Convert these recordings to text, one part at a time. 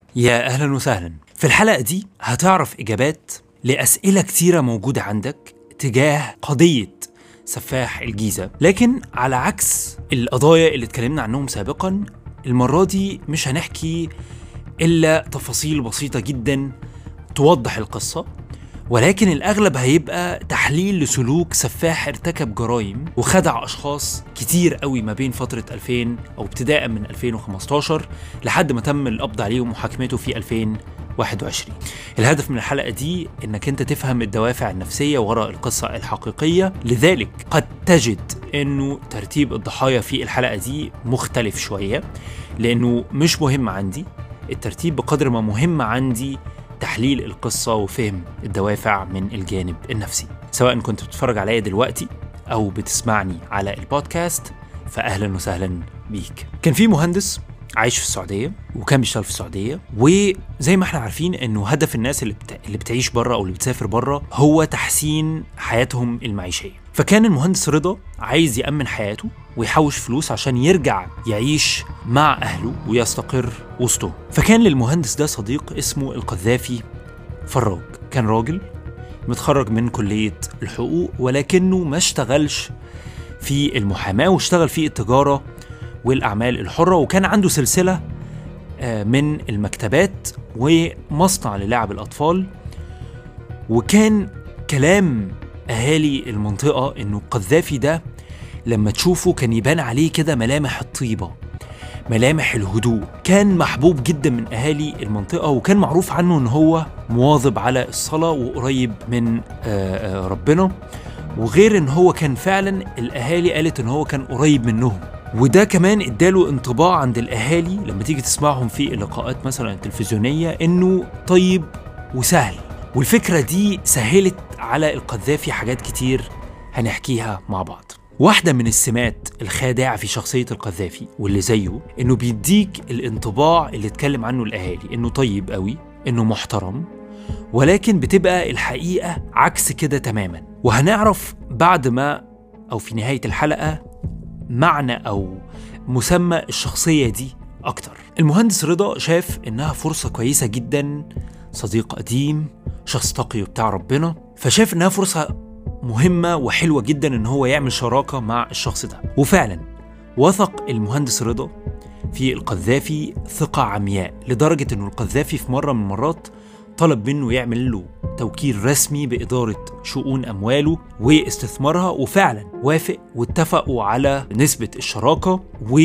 يا أهلا وسهلا في الحلقة دي هتعرف إجابات لأسئلة كتيرة موجودة عندك تجاه قضية سفاح الجيزة لكن على عكس القضايا اللي اتكلمنا عنهم سابقا المرة دي مش هنحكي إلا تفاصيل بسيطة جدا توضح القصة ولكن الأغلب هيبقى تحليل لسلوك سفاح ارتكب جرائم وخدع أشخاص كتير قوي ما بين فترة 2000 أو ابتداء من 2015 لحد ما تم القبض عليه ومحاكمته في 2021 الهدف من الحلقة دي إنك أنت تفهم الدوافع النفسية وراء القصة الحقيقية لذلك قد تجد إنه ترتيب الضحايا في الحلقة دي مختلف شوية لأنه مش مهم عندي الترتيب بقدر ما مهم عندي تحليل القصة وفهم الدوافع من الجانب النفسي سواء كنت بتتفرج عليا دلوقتي أو بتسمعني على البودكاست فأهلا وسهلا بيك كان في مهندس عايش في السعودية وكان بيشتغل في السعودية وزي ما احنا عارفين انه هدف الناس اللي, بت... اللي بتعيش بره او اللي بتسافر بره هو تحسين حياتهم المعيشية فكان المهندس رضا عايز يأمن حياته ويحوش فلوس عشان يرجع يعيش مع أهله ويستقر وسطهم فكان للمهندس ده صديق اسمه القذافي فراج كان راجل متخرج من كلية الحقوق ولكنه ما اشتغلش في المحاماة واشتغل في التجارة والأعمال الحرة وكان عنده سلسلة آه، من المكتبات ومصنع للعب الأطفال وكان كلام أهالي المنطقة إنه القذافي ده لما تشوفه كان يبان عليه كده ملامح الطيبة ملامح الهدوء كان محبوب جدا من أهالي المنطقة وكان معروف عنه إن هو مواظب على الصلاة وقريب من آه، آه، ربنا وغير إن هو كان فعلا الأهالي قالت إن هو كان قريب منهم وده كمان اداله انطباع عند الاهالي لما تيجي تسمعهم في اللقاءات مثلا التلفزيونيه انه طيب وسهل والفكره دي سهلت على القذافي حاجات كتير هنحكيها مع بعض واحدة من السمات الخادعة في شخصية القذافي واللي زيه إنه بيديك الانطباع اللي اتكلم عنه الأهالي إنه طيب قوي إنه محترم ولكن بتبقى الحقيقة عكس كده تماما وهنعرف بعد ما أو في نهاية الحلقة معنى أو مسمى الشخصية دي أكتر المهندس رضا شاف إنها فرصة كويسة جدا صديق قديم شخص تقي بتاع ربنا فشاف إنها فرصة مهمة وحلوة جدا إن هو يعمل شراكة مع الشخص ده وفعلا وثق المهندس رضا في القذافي ثقة عمياء لدرجة إنه القذافي في مرة من المرات طلب منه يعمل له توكيل رسمي بإدارة شؤون أمواله واستثمارها وفعلا وافق واتفقوا على نسبة الشراكة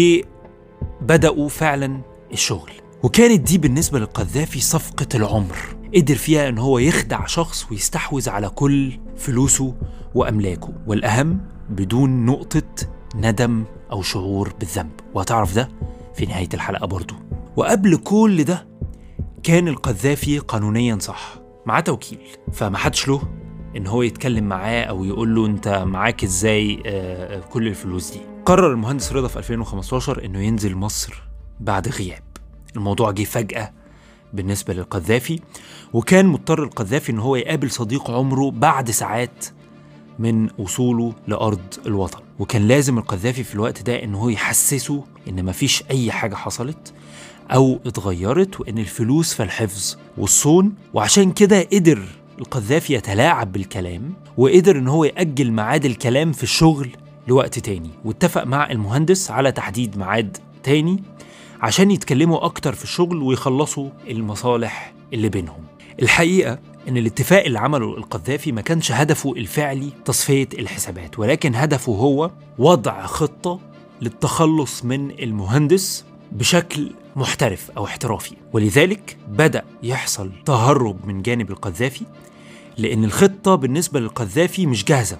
وبدأوا فعلا الشغل وكانت دي بالنسبة للقذافي صفقة العمر قدر فيها ان هو يخدع شخص ويستحوذ على كل فلوسه واملاكه والاهم بدون نقطة ندم او شعور بالذنب وهتعرف ده في نهاية الحلقة برضو وقبل كل ده كان القذافي قانونيا صح معاه توكيل فما حدش له ان هو يتكلم معاه او يقول له انت معاك ازاي آه، كل الفلوس دي قرر المهندس رضا في 2015 انه ينزل مصر بعد غياب الموضوع جه فجأة بالنسبة للقذافي وكان مضطر القذافي ان هو يقابل صديق عمره بعد ساعات من وصوله لأرض الوطن وكان لازم القذافي في الوقت ده ان هو يحسسه ان مفيش اي حاجة حصلت او اتغيرت وان الفلوس في الحفظ والصون وعشان كده قدر القذافي يتلاعب بالكلام وقدر ان هو يأجل ميعاد الكلام في الشغل لوقت تاني واتفق مع المهندس على تحديد ميعاد تاني عشان يتكلموا أكتر في الشغل ويخلصوا المصالح اللي بينهم الحقيقة إن الاتفاق اللي عمله القذافي ما كانش هدفه الفعلي تصفية الحسابات ولكن هدفه هو وضع خطة للتخلص من المهندس بشكل محترف أو احترافي ولذلك بدأ يحصل تهرب من جانب القذافي لأن الخطة بالنسبة للقذافي مش جاهزة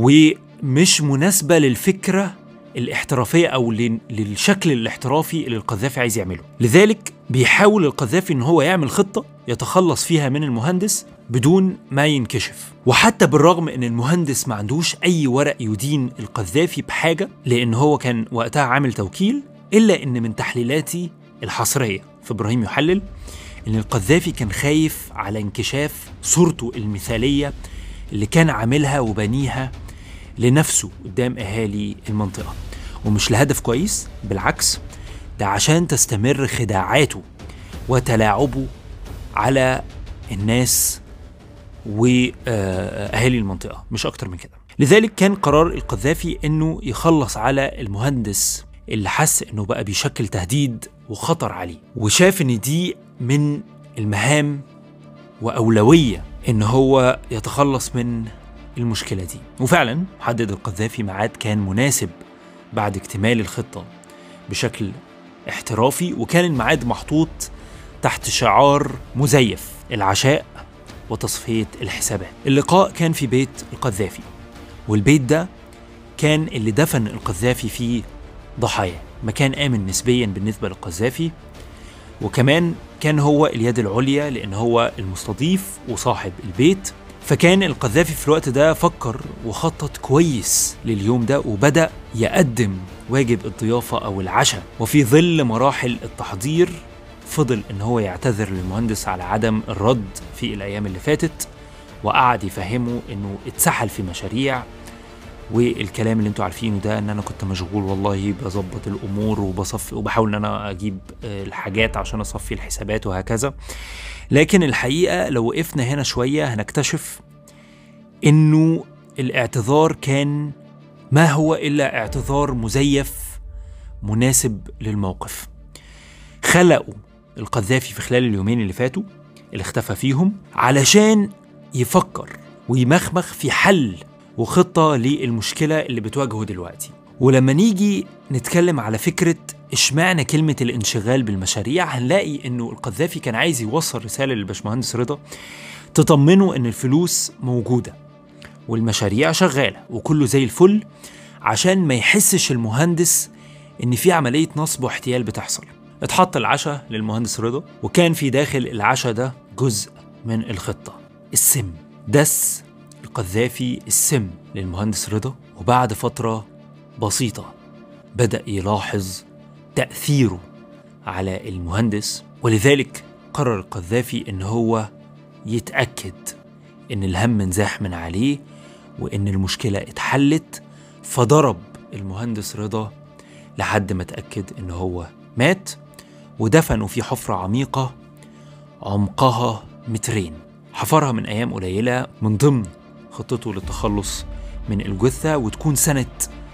ومش مناسبة للفكرة الاحترافية أو لل- للشكل الاحترافي اللي القذافي عايز يعمله لذلك بيحاول القذافي إن هو يعمل خطة يتخلص فيها من المهندس بدون ما ينكشف وحتى بالرغم ان المهندس ما عندوش اي ورق يدين القذافي بحاجه لان هو كان وقتها عامل توكيل الا ان من تحليلاتي الحصريه في ابراهيم يحلل ان القذافي كان خايف على انكشاف صورته المثاليه اللي كان عاملها وبنيها لنفسه قدام اهالي المنطقه ومش لهدف كويس بالعكس ده عشان تستمر خداعاته وتلاعبه على الناس واهالي المنطقه مش اكتر من كده لذلك كان قرار القذافي انه يخلص على المهندس اللي حس انه بقى بيشكل تهديد وخطر عليه وشاف ان دي من المهام واولويه ان هو يتخلص من المشكله دي وفعلا حدد القذافي ميعاد كان مناسب بعد اكتمال الخطه بشكل احترافي وكان الميعاد محطوط تحت شعار مزيف العشاء وتصفية الحسابات اللقاء كان في بيت القذافي والبيت ده كان اللي دفن القذافي فيه ضحاياه مكان آمن نسبيا بالنسبة للقذافي وكمان كان هو اليد العليا لأن هو المستضيف وصاحب البيت فكان القذافي في الوقت ده فكر وخطط كويس لليوم ده وبدأ يقدم واجب الضيافة أو العشاء وفي ظل مراحل التحضير فضل ان هو يعتذر للمهندس على عدم الرد في الايام اللي فاتت وقعد يفهمه انه اتسحل في مشاريع والكلام اللي انتوا عارفينه ده ان انا كنت مشغول والله بظبط الامور وبصفي وبحاول ان انا اجيب الحاجات عشان اصفي الحسابات وهكذا لكن الحقيقه لو وقفنا هنا شويه هنكتشف انه الاعتذار كان ما هو الا اعتذار مزيف مناسب للموقف خلقوا القذافي في خلال اليومين اللي فاتوا اللي اختفى فيهم علشان يفكر ويمخمخ في حل وخطة للمشكلة اللي بتواجهه دلوقتي ولما نيجي نتكلم على فكرة اشمعنى كلمة الانشغال بالمشاريع هنلاقي انه القذافي كان عايز يوصل رسالة للبشمهندس رضا تطمنه ان الفلوس موجودة والمشاريع شغالة وكله زي الفل عشان ما يحسش المهندس ان في عملية نصب واحتيال بتحصل اتحط العشاء للمهندس رضا وكان في داخل العشاء ده جزء من الخطة السم دس القذافي السم للمهندس رضا وبعد فترة بسيطة بدأ يلاحظ تأثيره على المهندس ولذلك قرر القذافي إن هو يتأكد إن الهم انزاح من عليه وإن المشكلة اتحلت فضرب المهندس رضا لحد ما اتأكد إن هو مات ودفنوا في حفرة عميقة عمقها مترين حفرها من أيام قليلة من ضمن خطته للتخلص من الجثة وتكون سنة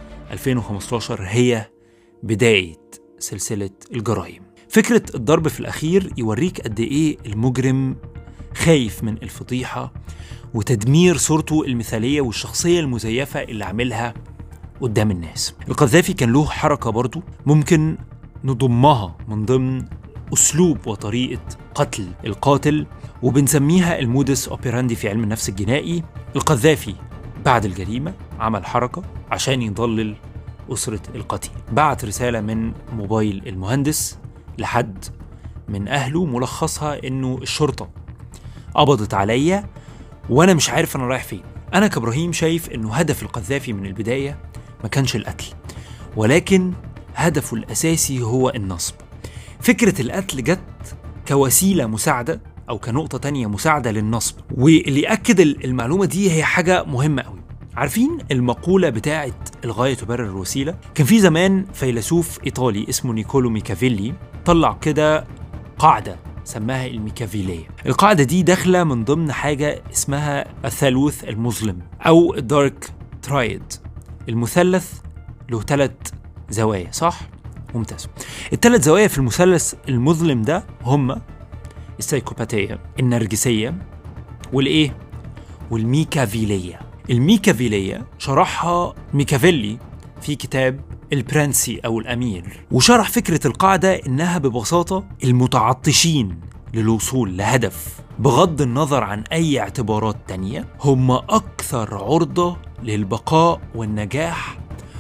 2015 هي بداية سلسلة الجرائم فكرة الضرب في الأخير يوريك قد إيه المجرم خايف من الفضيحة وتدمير صورته المثالية والشخصية المزيفة اللي عاملها قدام الناس القذافي كان له حركة برضو ممكن نضمها من ضمن أسلوب وطريقة قتل القاتل وبنسميها المودس أوبيراندي في علم النفس الجنائي القذافي بعد الجريمة عمل حركة عشان يضلل أسرة القتيل بعت رسالة من موبايل المهندس لحد من أهله ملخصها إنه الشرطة قبضت عليا وأنا مش عارف أنا رايح فين أنا كإبراهيم شايف إنه هدف القذافي من البداية ما كانش القتل ولكن هدفه الأساسي هو النصب فكرة القتل جت كوسيلة مساعدة أو كنقطة تانية مساعدة للنصب واللي يأكد المعلومة دي هي حاجة مهمة قوي عارفين المقولة بتاعت الغاية تبرر الوسيلة؟ كان في زمان فيلسوف إيطالي اسمه نيكولو ميكافيلي طلع كده قاعدة سماها الميكافيلية القاعدة دي داخلة من ضمن حاجة اسمها الثالوث المظلم أو الدارك ترايد المثلث له ثلاث زوايا صح؟ ممتاز الثلاث زوايا في المثلث المظلم ده هما السيكوباتية النرجسية والإيه؟ والميكافيلية الميكافيلية شرحها ميكافيلي في كتاب البرنسي أو الأمير وشرح فكرة القاعدة إنها ببساطة المتعطشين للوصول لهدف بغض النظر عن أي اعتبارات تانية هم أكثر عرضة للبقاء والنجاح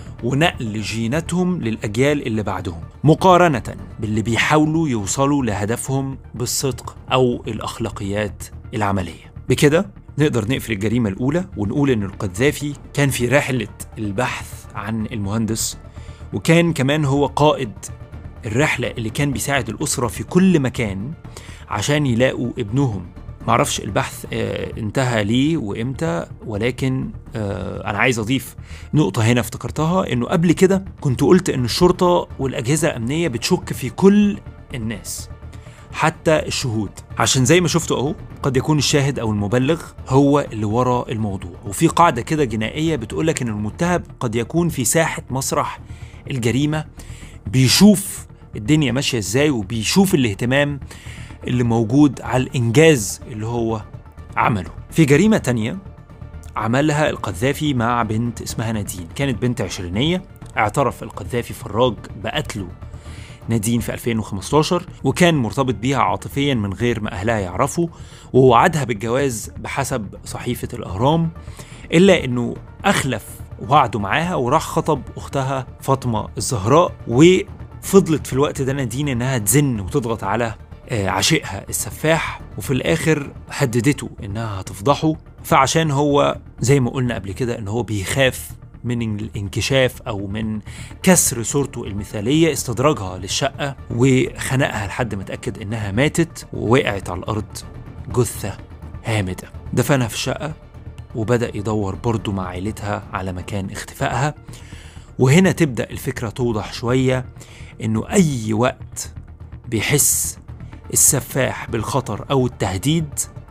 ونقل جيناتهم للأجيال اللي بعدهم مقارنة باللي بيحاولوا يوصلوا لهدفهم بالصدق أو الأخلاقيات العملية بكده نقدر نقفل الجريمة الأولى ونقول إن القذافي كان في رحلة البحث عن المهندس وكان كمان هو قائد الرحلة اللي كان بيساعد الأسرة في كل مكان عشان يلاقوا ابنهم معرفش البحث آه انتهى ليه وامتى ولكن آه انا عايز اضيف نقطة هنا افتكرتها انه قبل كده كنت قلت ان الشرطة والاجهزة الامنية بتشك في كل الناس حتى الشهود عشان زي ما شفتوا اهو قد يكون الشاهد او المبلغ هو اللي ورا الموضوع وفي قاعده كده جنائيه بتقولك ان المتهم قد يكون في ساحه مسرح الجريمه بيشوف الدنيا ماشيه ازاي وبيشوف الاهتمام اللي موجود على الانجاز اللي هو عمله في جريمه تانية عملها القذافي مع بنت اسمها نادين كانت بنت عشرينية اعترف القذافي فراج بقتله نادين في 2015 وكان مرتبط بيها عاطفيا من غير ما أهلها يعرفوا ووعدها بالجواز بحسب صحيفة الأهرام إلا إنه أخلف وعده معاها وراح خطب أختها فاطمة الزهراء وفضلت في الوقت ده نادين إنها تزن وتضغط على آه، عشيقها السفاح وفي الآخر هددته إنها هتفضحه فعشان هو زي ما قلنا قبل كده إن هو بيخاف من الانكشاف او من كسر صورته المثاليه استدرجها للشقه وخنقها لحد ما اتاكد انها ماتت ووقعت على الارض جثه هامده دفنها في الشقه وبدا يدور برضه مع عيلتها على مكان اختفائها وهنا تبدا الفكره توضح شويه انه اي وقت بيحس السفاح بالخطر او التهديد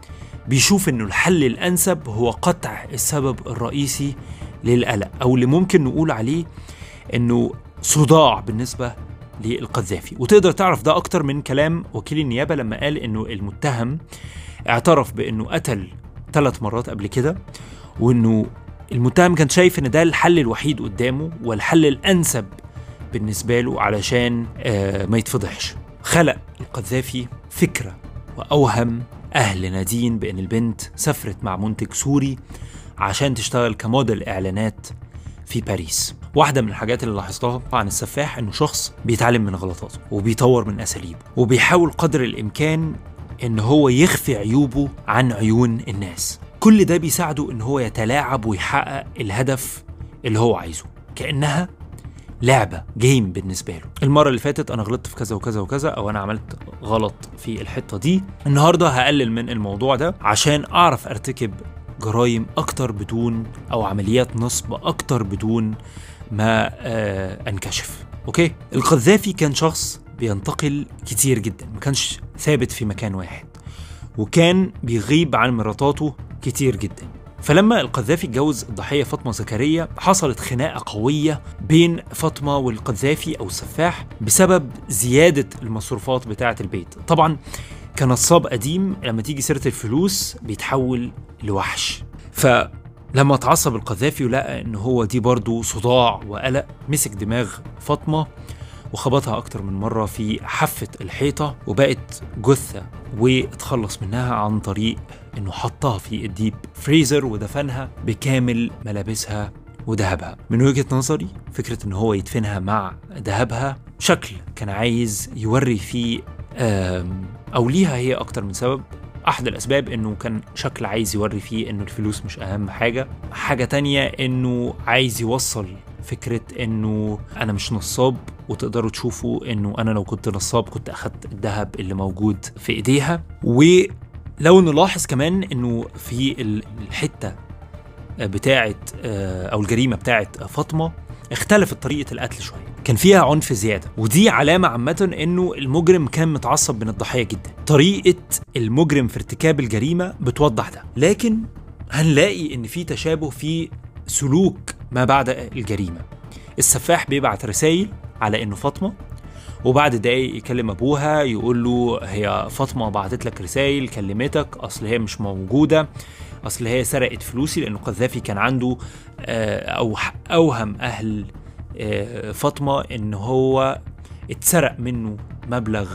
بيشوف انه الحل الانسب هو قطع السبب الرئيسي للقلق او اللي ممكن نقول عليه انه صداع بالنسبه للقذافي وتقدر تعرف ده اكتر من كلام وكيل النيابه لما قال انه المتهم اعترف بانه قتل ثلاث مرات قبل كده وانه المتهم كان شايف ان ده الحل الوحيد قدامه والحل الانسب بالنسبه له علشان آه ما يتفضحش خلق القذافي فكره واوهم اهل نادين بان البنت سافرت مع منتج سوري عشان تشتغل كموديل اعلانات في باريس واحدة من الحاجات اللي لاحظتها عن السفاح انه شخص بيتعلم من غلطاته وبيطور من اساليبه وبيحاول قدر الامكان ان هو يخفي عيوبه عن عيون الناس كل ده بيساعده ان هو يتلاعب ويحقق الهدف اللي هو عايزه كانها لعبه جيم بالنسبه له المره اللي فاتت انا غلطت في كذا وكذا وكذا او انا عملت غلط في الحته دي النهارده هقلل من الموضوع ده عشان اعرف ارتكب جرائم اكتر بدون او عمليات نصب اكتر بدون ما آه انكشف اوكي القذافي كان شخص بينتقل كتير جدا ما كانش ثابت في مكان واحد وكان بيغيب عن مراتاته كتير جدا فلما القذافي اتجوز الضحيه فاطمه زكريا حصلت خناقه قويه بين فاطمه والقذافي او السفاح بسبب زياده المصروفات بتاعه البيت طبعا كنصاب قديم لما تيجي سيره الفلوس بيتحول لوحش فلما اتعصب القذافي ولقى ان هو دي برضه صداع وقلق مسك دماغ فاطمه وخبطها أكتر من مرة في حافة الحيطة وبقت جثة واتخلص منها عن طريق إنه حطها في الديب فريزر ودفنها بكامل ملابسها وذهبها من وجهة نظري فكرة إن هو يدفنها مع ذهبها شكل كان عايز يوري فيه آم، أو ليها هي أكتر من سبب أحد الأسباب إنه كان شكل عايز يوري فيه إنه الفلوس مش أهم حاجة حاجة تانية إنه عايز يوصل فكرة إنه أنا مش نصاب وتقدروا تشوفوا إنه أنا لو كنت نصاب كنت أخدت الذهب اللي موجود في إيديها ولو نلاحظ كمان إنه في ال- الحتة بتاعة آه، أو الجريمة بتاعة فاطمة اختلفت طريقة القتل شوية كان فيها عنف زيادة ودي علامة عامة انه المجرم كان متعصب من الضحية جدا طريقة المجرم في ارتكاب الجريمة بتوضح ده لكن هنلاقي ان في تشابه في سلوك ما بعد الجريمة السفاح بيبعت رسائل على انه فاطمة وبعد دقايق يكلم ابوها يقول له هي فاطمه بعتت لك رسائل كلمتك اصل هي مش موجوده اصل هي سرقت فلوسي لانه قذافي كان عنده آه، او اوهم اهل آه، فاطمه ان هو اتسرق منه مبلغ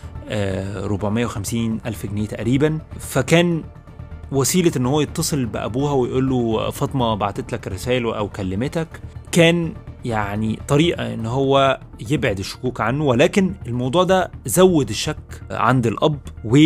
آه، 450 الف جنيه تقريبا فكان وسيله ان هو يتصل بابوها ويقول له فاطمه بعتت لك رسائل او كلمتك كان يعني طريقه ان هو يبعد الشكوك عنه ولكن الموضوع ده زود الشك عند الاب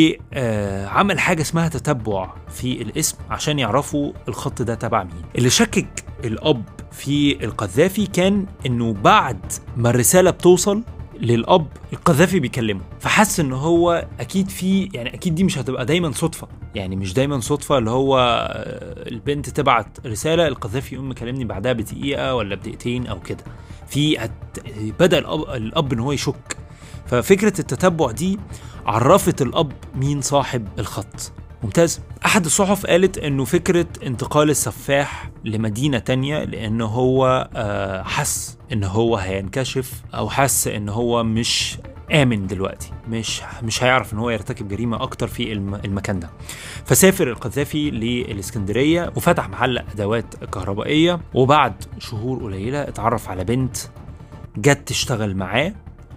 وعمل حاجه اسمها تتبع في الاسم عشان يعرفوا الخط ده تبع مين اللي شكك الاب في القذافي كان انه بعد ما الرساله بتوصل للاب القذافي بيكلمه فحس ان هو اكيد في يعني اكيد دي مش هتبقى دايما صدفه يعني مش دايما صدفه اللي هو آه، البنت تبعت رساله القذافي يقوم مكلمني بعدها بدقيقه ولا بدقيقتين او كده في هت... بدا الاب الاب ان هو يشك ففكره التتبع دي عرفت الاب مين صاحب الخط ممتاز احد الصحف قالت انه فكره انتقال السفاح لمدينه تانية لان هو آه، حس ان هو هينكشف او حس ان هو مش امن دلوقتي مش مش هيعرف ان هو يرتكب جريمه اكتر في الم- المكان ده فسافر القذافي للاسكندريه وفتح محل ادوات كهربائيه وبعد شهور قليله اتعرف على بنت جت تشتغل معاه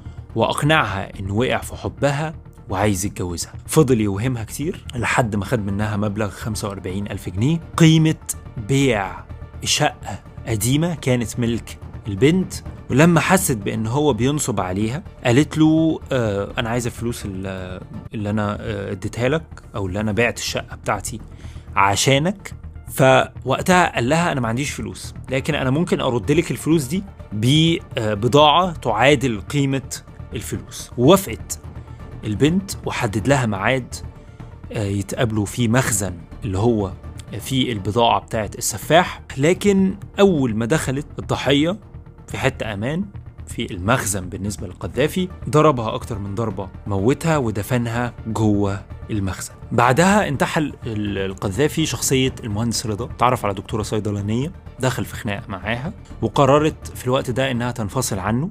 واقنعها انه وقع في حبها وعايز يتجوزها فضل يوهمها كتير لحد ما خد منها مبلغ 45 ألف جنيه قيمة بيع شقة قديمة كانت ملك البنت ولما حست بان هو بينصب عليها قالت له آه انا عايزه الفلوس اللي اللي انا آه، اديتها لك او اللي انا بعت الشقه بتاعتي عشانك فوقتها قال لها انا ما عنديش فلوس لكن انا ممكن ارد لك الفلوس دي ببضاعه تعادل قيمه الفلوس ووافقت البنت وحدد لها ميعاد آه، يتقابلوا في مخزن اللي هو في البضاعة بتاعت السفاح لكن أول ما دخلت الضحية في حتة أمان في المخزن بالنسبة للقذافي ضربها أكتر من ضربة موتها ودفنها جوه المخزن بعدها انتحل ال- القذافي شخصية المهندس رضا تعرف على دكتورة صيدلانية دخل في خناقة معاها وقررت في الوقت ده إنها تنفصل عنه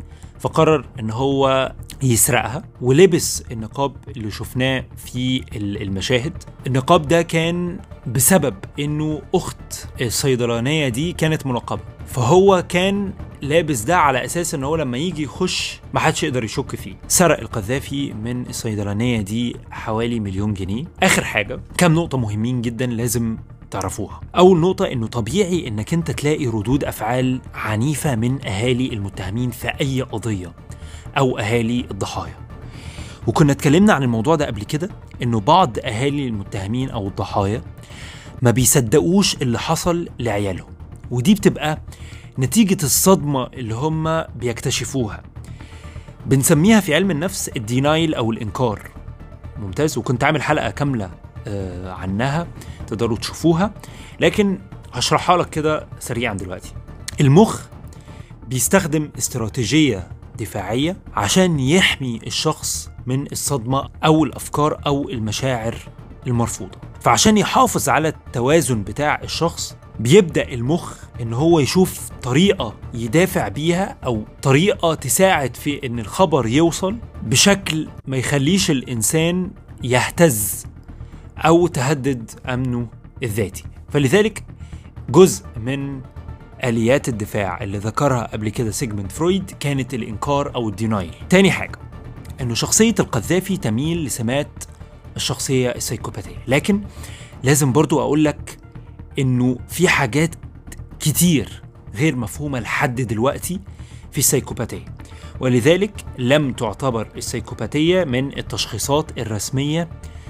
فقرر ان هو يسرقها ولبس النقاب اللي شفناه في ال- المشاهد النقاب ده كان بسبب انه اخت الصيدلانيه دي كانت منقبه فهو كان لابس ده على اساس ان هو لما يجي يخش ما حدش يقدر يشك فيه سرق القذافي من الصيدلانيه دي حوالي مليون جنيه اخر حاجه كام نقطه مهمين جدا لازم تعرفوها اول نقطه انه طبيعي انك انت تلاقي ردود افعال عنيفه من اهالي المتهمين في اي قضيه او اهالي الضحايا وكنا اتكلمنا عن الموضوع ده قبل كده انه بعض اهالي المتهمين او الضحايا ما بيصدقوش اللي حصل لعيالهم ودي بتبقى نتيجة الصدمة اللي هم بيكتشفوها بنسميها في علم النفس الدينايل أو الإنكار ممتاز وكنت عامل حلقة كاملة آه عنها تقدروا تشوفوها لكن هشرحها لك كده سريعا دلوقتي المخ بيستخدم استراتيجية دفاعية عشان يحمي الشخص من الصدمة أو الأفكار أو المشاعر المرفوضة فعشان يحافظ على التوازن بتاع الشخص بيبدأ المخ إن هو يشوف طريقة يدافع بيها أو طريقة تساعد في إن الخبر يوصل بشكل ما يخليش الإنسان يهتز أو تهدد أمنه الذاتي فلذلك جزء من آليات الدفاع اللي ذكرها قبل كده سيجموند فرويد كانت الإنكار أو الدينايل تاني حاجة إنه شخصية القذافي تميل لسمات الشخصية السيكوباتية لكن لازم برضو أقول لك إنه في حاجات كتير غير مفهومة لحد دلوقتي في السيكوباتية ولذلك لم تعتبر السيكوباتية من التشخيصات الرسمية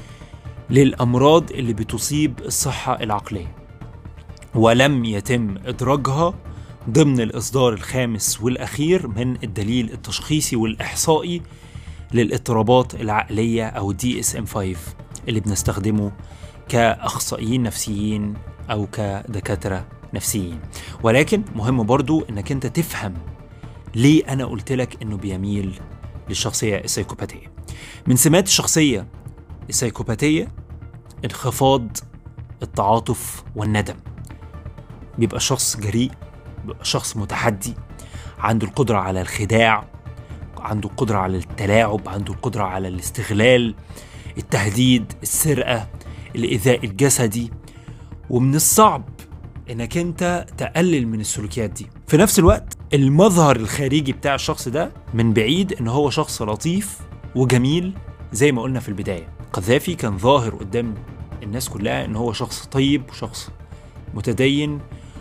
للأمراض اللي بتصيب الصحة العقلية ولم يتم إدراجها ضمن الإصدار الخامس والأخير من الدليل التشخيصي والإحصائي للاضطرابات العقلية أو دي اس ام 5 اللي بنستخدمه كأخصائيين نفسيين أو كدكاترة نفسيين ولكن مهم برضو إنك أنت تفهم ليه أنا قلت لك إنه بيميل للشخصية السيكوباتية من سمات الشخصية السيكوباتية انخفاض التعاطف والندم بيبقى شخص جريء بيبقى شخص متحدي عنده القدرة على الخداع عنده القدرة على التلاعب عنده القدرة على الاستغلال التهديد السرقة الإيذاء الجسدي ومن الصعب انك انت تقلل من السلوكيات دي في نفس الوقت المظهر الخارجي بتاع الشخص ده من بعيد ان هو شخص لطيف وجميل زي ما قلنا في البداية قذافي كان ظاهر قدام الناس كلها ان هو شخص طيب وشخص متدين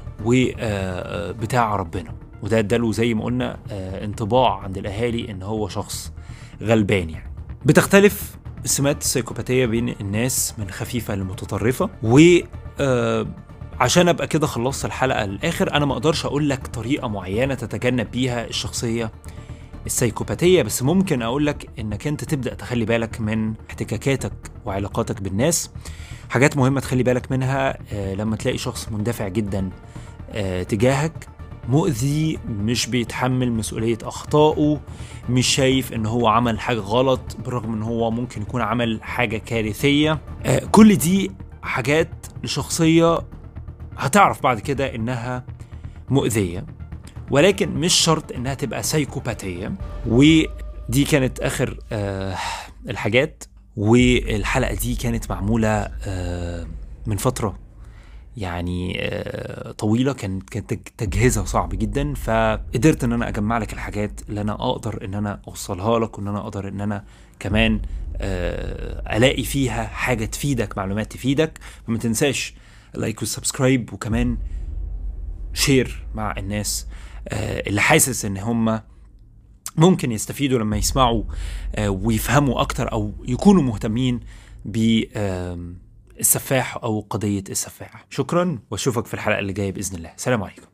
وبتاع ربنا وده اداله زي ما قلنا آه، انطباع عند الاهالي ان هو شخص غلبان يعني بتختلف السمات السيكوباتيه بين الناس من خفيفه لمتطرفه و آه، عشان ابقى كده خلصت الحلقه للاخر انا ما اقدرش اقول لك طريقه معينه تتجنب بيها الشخصيه السيكوباتيه بس ممكن اقول لك انك انت تبدا تخلي بالك من احتكاكاتك وعلاقاتك بالناس حاجات مهمه تخلي بالك منها آه، لما تلاقي شخص مندفع جدا آه، تجاهك مؤذي مش بيتحمل مسؤولية أخطائه مش شايف إن هو عمل حاجة غلط بالرغم إن هو ممكن يكون عمل حاجة كارثية آه كل دي حاجات لشخصية هتعرف بعد كده إنها مؤذية ولكن مش شرط إنها تبقى سايكوباتية ودي كانت آخر آه الحاجات والحلقة دي كانت معمولة آه من فترة يعني آه، طويله كانت كانت تج- تجهيزها صعب جدا فقدرت ان انا اجمع لك الحاجات اللي انا اقدر ان انا اوصلها لك وان انا اقدر ان انا كمان آه، الاقي فيها حاجه تفيدك معلومات تفيدك فما تنساش لايك والسبسكرايب وكمان شير مع الناس آه، اللي حاسس ان هم ممكن يستفيدوا لما يسمعوا آه، ويفهموا اكتر او يكونوا مهتمين ب آم، السفاح او قضيه السفاح شكرا واشوفك في الحلقه اللي جايه باذن الله سلام عليكم